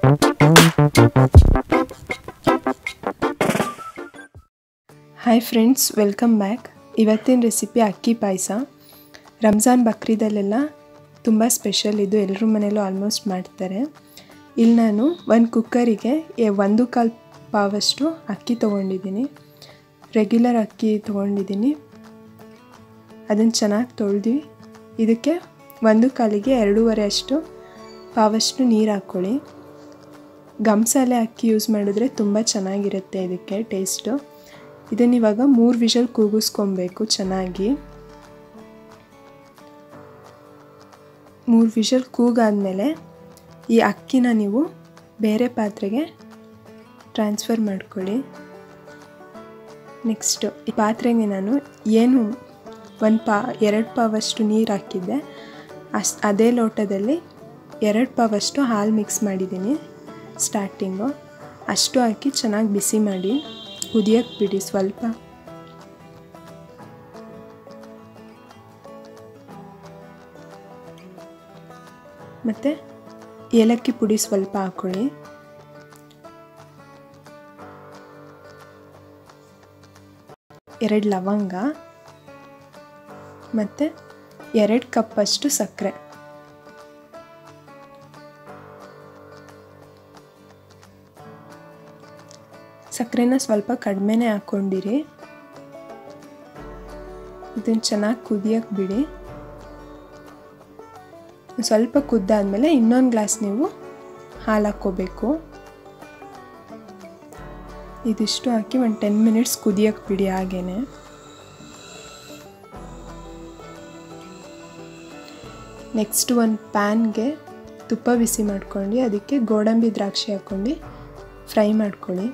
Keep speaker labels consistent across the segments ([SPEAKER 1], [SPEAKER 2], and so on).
[SPEAKER 1] hi friends welcome back ಇವತ್ತಿನ recipe ಅಕ್ಕಿ ಪಾಯಸ ರಂಜಾನ್ ಬಕ್ರೀದಲ್ಲೆಲ್ಲ ತುಂಬ ಸ್ಪೆಷಲ್ ಇದು ಎಲ್ಲರ ಮನೇಲೂ ಆಲ್ಮೋಸ್ಟ್ ಮಾಡ್ತಾರೆ ಇಲ್ಲಿ ನಾನು ಒಂದು ಕುಕ್ಕರಿಗೆ ಎ- ಒಂದು ಕಾಲು ಪಾವಷ್ಟು ಅಕ್ಕಿ ತೊಗೊಂಡಿದ್ದೀನಿ ರೆಗ್ಯುಲರ್ ಅಕ್ಕಿ ತೊಗೊಂಡಿದ್ದೀನಿ ಅದನ್ನು ಚೆನ್ನಾಗಿ ತೊಳೆದು ಇದಕ್ಕೆ ಒಂದು ಕಾಲಿಗೆ ಎರಡೂವರೆ ಅಷ್ಟು ಪಾವಷ್ಟು ನೀರು ಹಾಕ್ಕೊಳ್ಳಿ ಗಮಸಾಲೆ ಅಕ್ಕಿ ಯೂಸ್ ಮಾಡಿದ್ರೆ ತುಂಬ ಚೆನ್ನಾಗಿರುತ್ತೆ ಇದಕ್ಕೆ ಟೇಸ್ಟು ಇದನ್ನ ಇವಾಗ ಮೂರು ವಿಷಲ್ ಕೂಗಿಸ್ಕೊಬೇಕು ಚೆನ್ನಾಗಿ ಮೂರು ವಿಷಲ್ ಕೂಗಾದ್ಮೇಲೆ ಈ ಅಕ್ಕಿನ ನೀವು ಬೇರೆ ಪಾತ್ರೆಗೆ ಟ್ರಾನ್ಸ್ಫರ್ ಮಾಡ್ಕೊಳ್ಳಿ ನೆಕ್ಸ್ಟು ಈ ಪಾತ್ರೆಗೆ ನಾನು ಏನು ಒಂದು ಪಾ ಎರಡು ಪಾವಷ್ಟು ನೀರು ಹಾಕಿದ್ದೆ ಅಷ್ಟು ಅದೇ ಲೋಟದಲ್ಲಿ ಎರಡು ಪಾವಷ್ಟು ಹಾಲು ಮಿಕ್ಸ್ ಮಾಡಿದ್ದೀನಿ ಸ್ಟಾರ್ಟಿಂಗು ಅಷ್ಟು ಹಾಕಿ ಚೆನ್ನಾಗಿ ಬಿಸಿ ಮಾಡಿ ಕುದಿಯಕ್ಕೆ ಬಿಡಿ ಸ್ವಲ್ಪ ಮತ್ತು ಏಲಕ್ಕಿ ಪುಡಿ ಸ್ವಲ್ಪ ಹಾಕ್ಕೊಳ್ಳಿ ಎರಡು ಲವಂಗ ಮತ್ತು ಎರಡು ಕಪ್ಪಷ್ಟು ಸಕ್ಕರೆ ಸಕ್ಕರೆನ ಸ್ವಲ್ಪ ಕಡಿಮೆನೇ ಹಾಕ್ಕೊಂಡಿರಿ ಇದನ್ನು ಚೆನ್ನಾಗಿ ಕುದಿಯಕ್ಕೆ ಬಿಡಿ ಸ್ವಲ್ಪ ಕುದ್ದಾದ್ಮೇಲೆ ಇನ್ನೊಂದು ಗ್ಲಾಸ್ ನೀವು ಹಾಲು ಹಾಕ್ಕೋಬೇಕು ಇದಿಷ್ಟು ಹಾಕಿ ಒಂದು ಟೆನ್ ಮಿನಿಟ್ಸ್ ಕುದಿಯಕ್ಕೆ ಬಿಡಿ ಹಾಗೇನೆ ನೆಕ್ಸ್ಟ್ ಒಂದು ಪ್ಯಾನ್ಗೆ ತುಪ್ಪ ಬಿಸಿ ಮಾಡ್ಕೊಂಡು ಅದಕ್ಕೆ ಗೋಡಂಬಿ ದ್ರಾಕ್ಷಿ ಹಾಕ್ಕೊಂಡು ಫ್ರೈ ಮಾಡ್ಕೊಳ್ಳಿ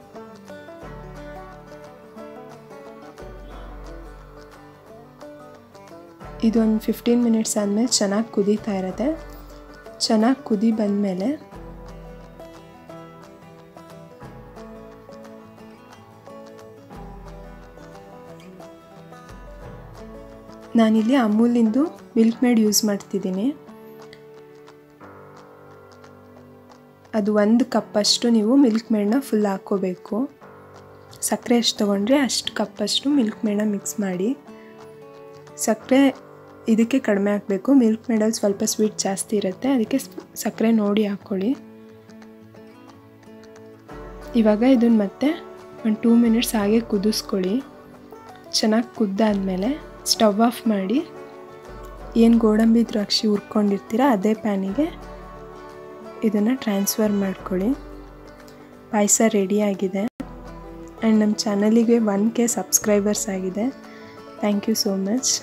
[SPEAKER 1] ಇದೊಂದು ಫಿಫ್ಟೀನ್ ಮಿನಿಟ್ಸ್ ಆದಮೇಲೆ ಚೆನ್ನಾಗಿ ಕುದೀತಾ ಇರುತ್ತೆ ಚೆನ್ನಾಗಿ ಕುದಿ ಬಂದಮೇಲೆ ನಾನಿಲ್ಲಿ ಅಮೂಲಿಂದು ಮಿಲ್ಕ್ ಮೇಡ್ ಯೂಸ್ ಮಾಡ್ತಿದ್ದೀನಿ ಅದು ಒಂದು ಕಪ್ಪಷ್ಟು ನೀವು ಮಿಲ್ಕ್ ಮೇಡನ್ನ ಫುಲ್ ಹಾಕ್ಕೋಬೇಕು ಸಕ್ಕರೆ ಎಷ್ಟು ತೊಗೊಂಡ್ರೆ ಅಷ್ಟು ಕಪ್ಪಷ್ಟು ಮಿಲ್ಕ್ ಮೇಡನ್ನ ಮಿಕ್ಸ್ ಮಾಡಿ ಸಕ್ಕರೆ ಇದಕ್ಕೆ ಕಡಿಮೆ ಹಾಕಬೇಕು ಮಿಲ್ಕ್ ಮೇಡಲ್ಲಿ ಸ್ವಲ್ಪ ಸ್ವೀಟ್ ಜಾಸ್ತಿ ಇರುತ್ತೆ ಅದಕ್ಕೆ ಸಕ್ಕರೆ ನೋಡಿ ಹಾಕ್ಕೊಳ್ಳಿ ಇವಾಗ ಇದನ್ನು ಮತ್ತೆ ಒಂದು ಟೂ ಮಿನಿಟ್ಸ್ ಹಾಗೆ ಕುದಿಸ್ಕೊಳ್ಳಿ ಚೆನ್ನಾಗಿ ಕುದ್ದಾದ್ಮೇಲೆ ಸ್ಟವ್ ಆಫ್ ಮಾಡಿ ಏನು ಗೋಡಂಬಿ ದ್ರಾಕ್ಷಿ ಹುರ್ಕೊಂಡಿರ್ತೀರ ಅದೇ ಪ್ಯಾನಿಗೆ ಇದನ್ನು ಟ್ರಾನ್ಸ್ಫರ್ ಮಾಡ್ಕೊಳ್ಳಿ ಪಾಯಸ ರೆಡಿಯಾಗಿದೆ ಆ್ಯಂಡ್ ನಮ್ಮ ಚಾನಲಿಗೆ ಒನ್ ಕೆ ಸಬ್ಸ್ಕ್ರೈಬರ್ಸ್ ಆಗಿದೆ ಥ್ಯಾಂಕ್ ಯು ಸೋ ಮಚ್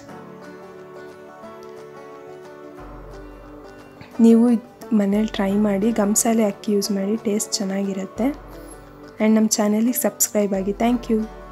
[SPEAKER 1] ನೀವು ಮನೇಲಿ ಟ್ರೈ ಮಾಡಿ ಗಮಸಾಲೆ ಅಕ್ಕಿ ಯೂಸ್ ಮಾಡಿ ಟೇಸ್ಟ್ ಚೆನ್ನಾಗಿರುತ್ತೆ ಆ್ಯಂಡ್ ನಮ್ಮ ಚಾನಲಿಗೆ ಸಬ್ಸ್ಕ್ರೈಬ್ ಆಗಿ ಥ್ಯಾಂಕ್ ಯು